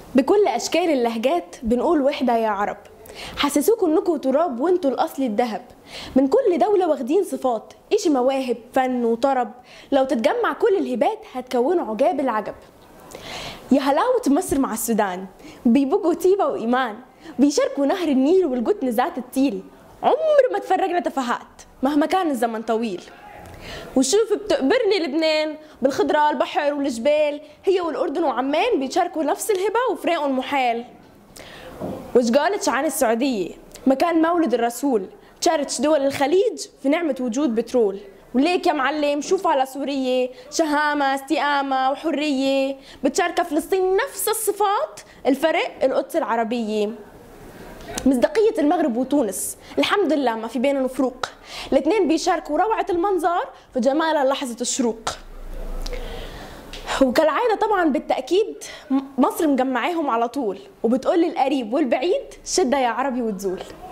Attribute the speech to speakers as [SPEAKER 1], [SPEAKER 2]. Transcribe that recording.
[SPEAKER 1] بكل اشكال اللهجات بنقول وحده يا عرب حسسوكوا انكم تراب وانتوا الاصل الذهب من كل دولة واخدين صفات ايش مواهب فن وطرب لو تتجمع كل الهبات هتكونوا عجاب العجب يا هلاوة مصر مع السودان بيبقوا طيبة وإيمان بيشاركوا نهر النيل والجتن ذات التيل عمر ما تفرجنا تفاهات مهما كان الزمن طويل وشوف بتقبرني لبنان بالخضرة البحر والجبال هي والأردن وعمان بيشاركوا نفس الهبة وفراقهم محال وش قالتش عن السعودية مكان مولد الرسول شاركش دول الخليج في نعمة وجود بترول وليك يا معلم شوف على سوريا شهامة استقامة وحرية بتشارك فلسطين نفس الصفات الفرق القدس العربية مصداقية المغرب وتونس الحمد لله ما في بينهم فروق الاثنين بيشاركوا روعة المنظر في جمال لحظة الشروق وكالعادة طبعا بالتأكيد مصر مجمعاهم على طول وبتقول للقريب والبعيد شدة يا عربي وتزول